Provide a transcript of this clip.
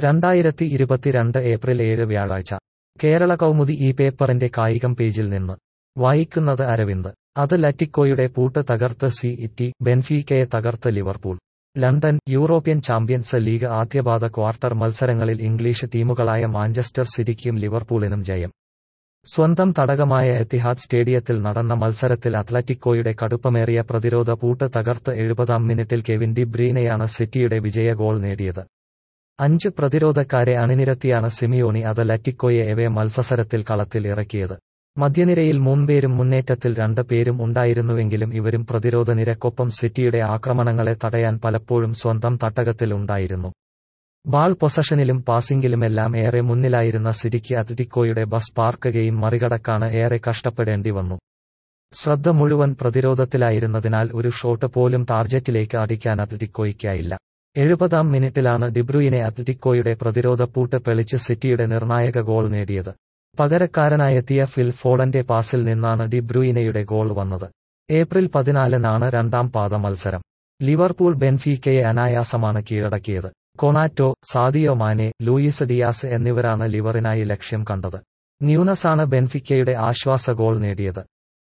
രണ്ടായിരത്തി ഇരുപത്തിരണ്ട് ഏപ്രിൽ ഏഴ് വ്യാഴാഴ്ച കേരള കൗമുദി ഈ പേപ്പറിന്റെ കായികം പേജിൽ നിന്ന് വായിക്കുന്നത് അരവിന്ദ് അത് ലറ്റിക്കോയുടെ പൂട്ട് തകർത്ത് സി ഇറ്റി ബെൻഫീക്കയെ തകർത്ത് Liverpool London European champions league ആദ്യപാദ ക്വാർട്ടർ മത്സരങ്ങളിൽ ഇംഗ്ലീഷ് ടീമുകളായ മാഞ്ചസ്റ്റർ സിറ്റിക്കും ലിവർപൂളിനും ജയം സ്വന്തം തടകമായ എത്തിഹാദ് സ്റ്റേഡിയത്തിൽ നടന്ന മത്സരത്തിൽ അത്ലറ്റിക്കോയുടെ കടുപ്പമേറിയ പ്രതിരോധ പൂട്ട് തകർത്ത് എഴുപതാം മിനിറ്റിൽ കെവിൻ ഡി ബ്രീനയാണ് സിറ്റിയുടെ വിജയ ഗോൾ നേടിയത് അഞ്ച് പ്രതിരോധക്കാരെ അണിനിരത്തിയാണ് സിമിയോണി അത്ലറ്റിക്കോയെ എവേ മത്സരത്തിൽ കളത്തിൽ ഇറക്കിയത് മധ്യനിരയിൽ മൂന്നുപേരും മുന്നേറ്റത്തിൽ രണ്ട് പേരും ഉണ്ടായിരുന്നുവെങ്കിലും ഇവരും പ്രതിരോധ നിരക്കൊപ്പം സിറ്റിയുടെ ആക്രമണങ്ങളെ തടയാൻ പലപ്പോഴും സ്വന്തം തട്ടകത്തിൽ ഉണ്ടായിരുന്നു ബാൾ പൊസഷനിലും പാസിംഗിലുമെല്ലാം ഏറെ മുന്നിലായിരുന്ന സിറ്റിക്ക് അത്ലറ്റിക്കോയുടെ ബസ് പാർക്കുകയും മറികടക്കാണ് ഏറെ കഷ്ടപ്പെടേണ്ടി വന്നു ശ്രദ്ധ മുഴുവൻ പ്രതിരോധത്തിലായിരുന്നതിനാൽ ഒരു ഷോട്ട് പോലും ടാർജറ്റിലേക്ക് അടിക്കാൻ അത്ലറ്റിക്കോയ്ക്കായില്ല എഴുപതാം മിനിറ്റിലാണ് ഡിബ്രൂയിനെ അത്ലറ്റിക്കോയുടെ പ്രതിരോധ പൂട്ട് പെളിച്ച് സിറ്റിയുടെ നിർണായക ഗോൾ നേടിയത് പകരക്കാരനായെത്തിയ ഫിൽ ഫോഡന്റെ പാസിൽ നിന്നാണ് ഡി ബ്രൂയിനയുടെ ഗോൾ വന്നത് ഏപ്രിൽ പതിനാലിനാണ് രണ്ടാം പാദ മത്സരം ലിവർപൂൾ ബെൻഫീക്കയെ അനായാസമാണ് കീഴടക്കിയത് Konate Sadio Mane Luis Diaz എന്നിവരാണ് ലിവറിനായി ലക്ഷ്യം കണ്ടത് ന്യൂനസാണ് ബെൻഫിക്കയുടെ ആശ്വാസ ഗോൾ നേടിയത്